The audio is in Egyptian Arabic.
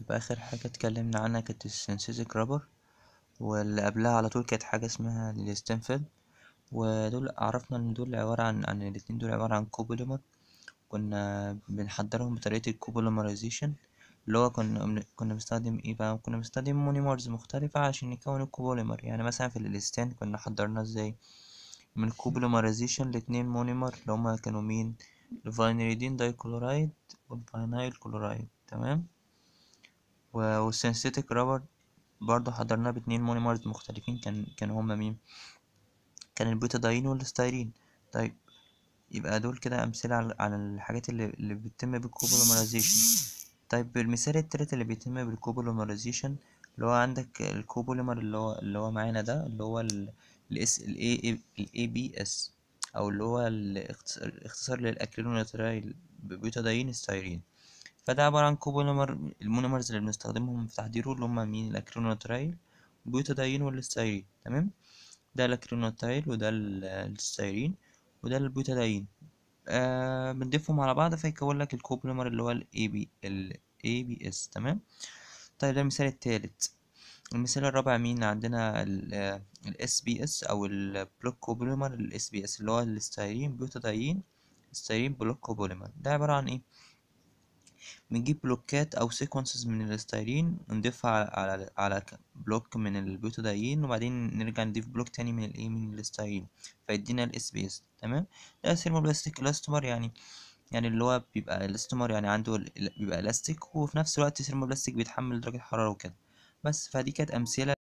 يبقى آخر حاجة اتكلمنا عنها كانت السينثيتك رابر واللي قبلها على طول كانت حاجة اسمها الستيم فيلم ودول عرفنا ان دول عبارة عن عن الاتنين دول عبارة عن كوبوليمر كنا بنحضرهم بطريقة الكوبوليمرايزيشن اللي هو كنا بن- كنا بنستخدم ايه بقى كنا بنستخدم مونيمرز مختلفة عشان نكون الكوبوليمر يعني مثلا في الإليستان كنا حضرنا ازاي من الكوبوليمرايزيشن لاتنين مونيمر اللي هما كانوا مين الفاينيليدين دايكلورايد والفاينايل كلورايد تمام و- والسينثيتك رابر برضه حضرناه باتنين مونيمرز مختلفين كان كانوا هما مين كان البيتادين والستايرين طيب يبقى دول كده أمثلة على على الحاجات اللي, اللي بتتم بالكوبوليمرايزيشن طيب المثال التالت اللي بيتم بالكوبوليمرايزيشن اللي هو عندك الكوبوليمر اللي هو اللي هو معانا ده اللي هو ال الاس ال A ال بي اس أو اللي هو الاختص- الاختصار للأكريلونيترايل بيوتادين ستايرين فده عبارة عن كوبوليمر المونيمرز اللي بنستخدمهم في تحضيره اللي هما مين الأكريلونيترايل البيوتادين والستايرين تمام ده الأكريلونيترايل وده ال- الستايرين وده البيوتادين آه بنضيفهم على بعض فيكون لك الكوبوليمر اللي هو ال AB ال ABS تمام طيب ده المثال التالت المثال الرابع مين عندنا ال SBS أو البلوك كوبوليمر ال SBS اللي هو الستايرين بيوتادين ستايرين بلوك كوبوليمر ده عبارة عن ايه بنجيب بلوكات او سيكونسز من الستايرين ونضيفها على على على ك- بلوك من البيوتادين وبعدين نرجع نضيف بلوك تاني من الايه من الستايرين فيدينا الاس بي اس تمام ده ثيرموبلاستيك الاستومر يعني يعني اللي هو بيبقى الاستومر يعني عنده ال- بيبقى الاستيك وفي نفس الوقت ثيرموبلاستيك بيتحمل درجة حرارة وكده بس فدي كانت امثلة